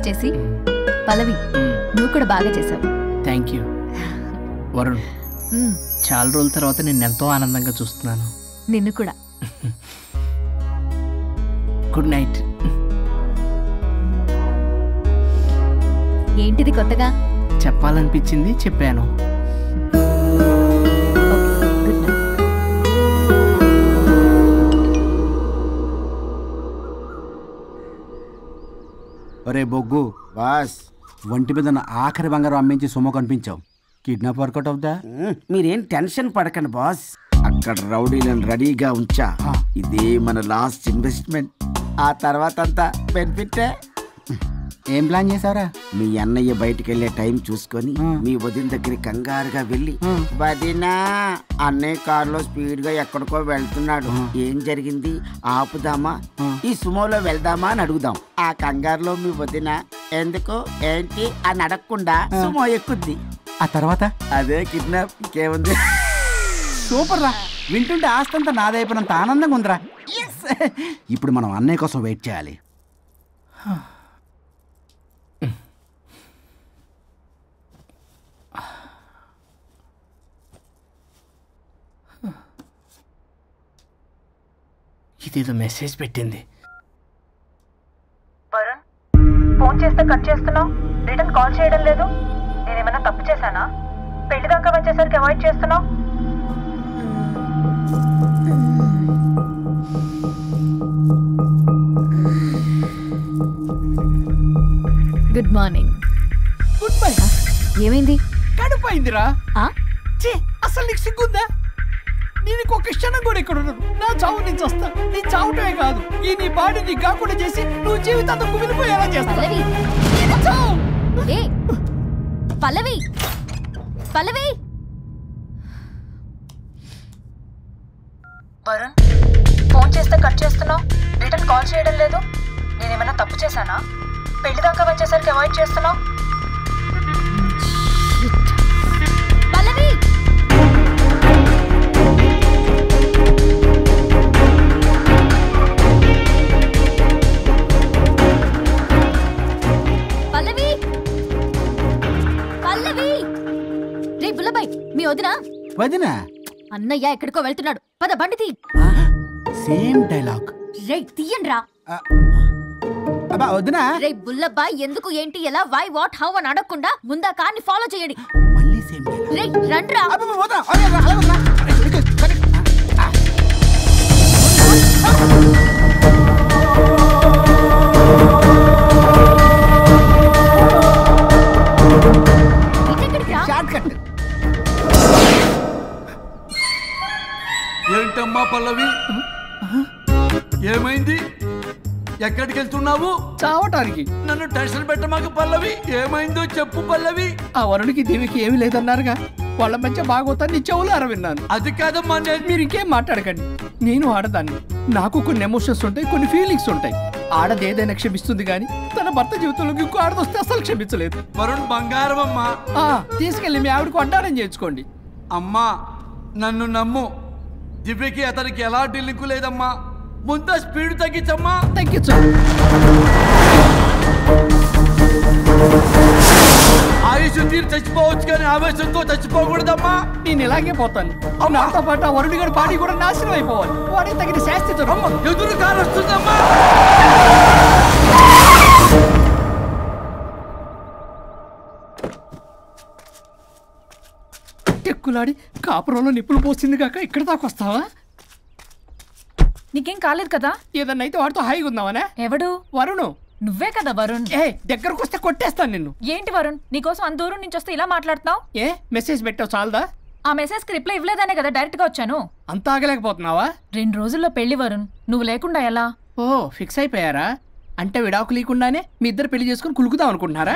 చేసి పల్లవి నువ్వు కూడా బాగా చేసావు థ్యాంక్ యూ వరుణ్ మ్మ్, చాలా రోజుల తర్వాత నేను ఎంతో ఆనందంగా చూస్తున్నాను నిన్ను కూడా గుడ్ నైట్ ఏంటిది కొత్తగా చెప్పాలనిపించింది చెప్పాను ఓకే గుడ్ నైట్ ఒరే బొగ్గు బాస్ ఒంటి మీద ఉన్న ఆఖరి బంగారం అమ్మించి సొమ్ము కనిపించావు కిడ్నాప్ వర్కౌట్ అవుతా మ్, మీరేం టెన్షన్ పడకండి బాస్ అక్కడ రౌడీలను రెడీగా ఉంచా ఇదే మన లాస్ట్ ఇన్వెస్ట్మెంట్ ఆ తర్వాత అంతా బెనిఫిటే ఏం ప్లాన్ చేసావురా మీ అన్నయ్య బయటికి వెళ్ళే టైం చూసుకొని మీ వదిన దగ్గరికి కంగారుగా వెళ్ళి వదినా అన్నయ్య కారులో స్పీడ్ గా ఎక్కడికో వెళ్తున్నాడు ఏం జరిగింది ఆపుదామా ఈ సుమోలో వెళ్దామా అని అడుగుదాం ఆ కంగారులో మీ వదిన ఎందుకు ఏంటి అని అడగకుండా సుమో ఎక్కుద్ది ఆ తర్వాత అదే కిడ్నాప్ ఇంకేముంది సూపర్ రా వింటుంటే ఆస్తంతా నాదైపోయినంత ఆనందంగా ఉందిరా Yes! ఇప్పుడు మనం అన్నయ్య కోసం వెయిట్ చేయాలి ఇదేదో మెసేజ్ పెట్టింది వరుణ్ ఫోన్ చేస్తే కట్ చేస్తున్నావు రిటర్న్ కాల్ చేయడం లేదు నేనేమైనా తప్పు చేశానా పెళ్లి దాకా వచ్చేసరికి అవాయిడ్ చేస్తున్నావు గుడ్ మార్నింగ్ గుడ్ బై ఏమైంది కడుపైందిరా ఆ ఛీ, అసలు నీకు సిగ్గుందా నేను ఇంకొక క్షణం కూడా ఇక్కడ ఉండను నా చావు నుంచి వస్తా నీ చావుటమే కాదు ఈ నీ బాడీ నీకు కాకుండా చేసి నువ్వు జీవితాంతం కుమిలిపోయేలా చేస్తా పల్లవి నేను చావు. ఏ పల్లవి పల్లవి వరుణ్ ఫోన్ చేస్తే కట్ చేస్తున్నావు రిటర్న్ కాల్ చేయడం లేదు నేనేమైనా తప్పు చేశానా పెళ్లి దాకా వచ్చేసరికి అవాయిడ్ చేస్తున్నావు పల్లవి పల్లవి పల్లవి రే బుల్లబాయ్ మీ వదిన వదినా అన్నయ్య ఎక్కడికో వెళ్తున్నాడు పద బండి తీ సేమ్ డైలాగ్ రే తీయండి రా అబ్బా వదినా రే బుల్లబాయ్ ఎందుకు ఏంటి ఎలా వై వాట్ హౌ అని అడగకుండా ముందా కార్ని ఫాలో చేయండి మళ్ళీ సేమ్ డైలాగ్ రే రండ్రా అబ్బా వదినా అరే, అరే, అలా వదినా. ఇటు, ఇటు, ఇటు. ఆ. ఇటెక్కడికి రా షార్ట్ కట్ ఏంటమ్మా పల్లవి ఏమైంది ఎక్కడికి వెళ్తున్నావు చావటానికి నన్ను టెన్షన్ పెట్టమాక పల్లవి ఏమైందో చెప్పు పల్లవి ఆ వరుడికి దేవికి ఏమీ లేదన్నారుగా వాళ్ళ మధ్య బాగోతాన్ని నీ చెవులార విన్నాను అది కాదమ్మా నేను మీరు ఇంకేం మాట్లాడకండి నేను ఆడదాన్ని నాకు కొన్ని ఎమోషన్స్ ఉంటాయి కొన్ని ఫీలింగ్స్ ఉంటాయి ఆడది ఏదైనా క్షమిస్తుంది కానీ తన భర్త జీవితంలోకి ఇంకో ఆడదొస్తే అసలు క్షమించలేదు వరుణ్ బంగారం అమ్మా ఆ, తీసుకెళ్ళి మీ ఆవిడకు అడ్డానం చేయించుకోండి అమ్మా నన్ను నమ్ము దివ్యకి అతనికి ఎలాంటి లింకు లేదమ్మా ముందు స్పీడ్ తగ్గించమ్మా తగ్గించు ఆయుష్ తీరు చచ్చిపోవచ్చు కానీ ఆవేశంతో చచ్చిపోకూడదమ్మా నేను ఇలాగే పోతాను నాతో పాటు ఆ వరుడి గారి బాడీ కూడా నాశనం అయిపోవాలి వాడికి తగిన శాస్తి దొరకదు. ఎదురు కారు వస్తుందమ్మా టెక్కులాడి కాపురంలో నిప్పులు పోసింది కాక ఇక్కడ దాకా వస్తావా నీకేం కాలేదు కదా ఏదన్నా అయితే వాడితో హాయిగా ఉందామనే ఎవడు వరుణు నువ్వే కదా వరుణ్ ఏ దగ్గరకు వస్తే కొట్టేస్తాను నిన్ను ఏంటి వరుణ్ నీకోసం అంత దూరం నుంచి వస్తే ఇలా మాట్లాడుతున్నావు ఏ మెసేజ్ పెట్టావు చాలదా ఆ మెసేజ్ కి రిప్లై ఇవ్వలేదనే కదా డైరెక్ట్ గా వచ్చాను అంత ఆగలేకపోతున్నావా రెండు రోజుల్లో పెళ్లి వరుణ్ నువ్వు లేకుండా ఎలా ఓ ఫిక్స్ అయిపోయారా అంటే విడాకు లేకుండానే మీ ఇద్దరు పెళ్లి చేసుకుని కులుకుదాం అనుకుంటున్నారా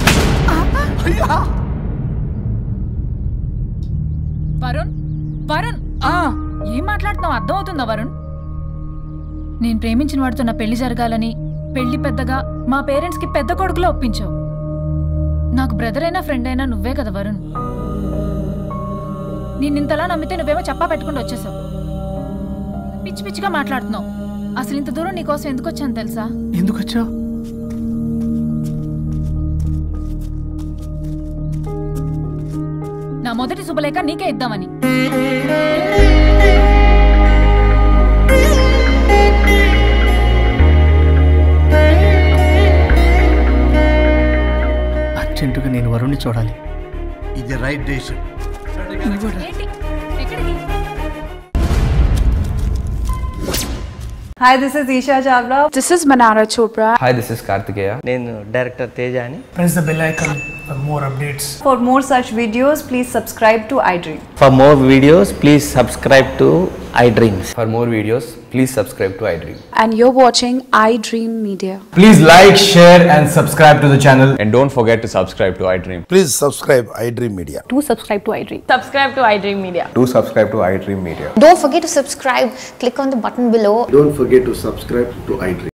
వరుణ్ వరుణ్ ఆ, ఏం మాట్లాడుతున్నావు అర్థమవుతుందా వరుణ్ నేను ప్రేమించిన వాడితో నా పెళ్లి జరగాలని పెళ్లి పెద్దగా మా పేరెంట్స్ కి పెద్ద కొడుకులో ఒప్పించావు నాకు బ్రదర్ అయినా ఫ్రెండ్ అయినా నువ్వే కదా వరుణ్ నేను ఇంతలా నమ్మితే నువ్వేమో చెప్పా పెట్టుకుంటూ వచ్చేసావు పిచ్చి పిచ్చిగా మాట్లాడుతున్నావు అసలు ఇంత దూరం నీకోసం ఎందుకు వచ్చాను తెలుసా ఎందుకు వచ్చావు నా మొదటి శుభలేఖ నీకే ఇద్దామని అర్జెంటుగా నేను వరుణ్ణి చూడాలి ఇది రైట్ డేషన్ ఏంటి ఎక్కడికి Hi, this is Isha Chavla. This is Manara Chopra. Hi this is Kartikeya నేను డైరెక్టర్ తేజ అని press the bell icon for more updates For more such videos, please subscribe to iDream. For more videos please subscribe to I dreams for more videos please subscribe to I dream And you're watching iDream Media. Please like share and subscribe to the channel and don't forget to subscribe to I dream Please subscribe iDream Media. Do subscribe to iDream. Subscribe to iDream Media. To subscribe to I dream media Don't forget to subscribe. Click on the button below don't forget to subscribe to I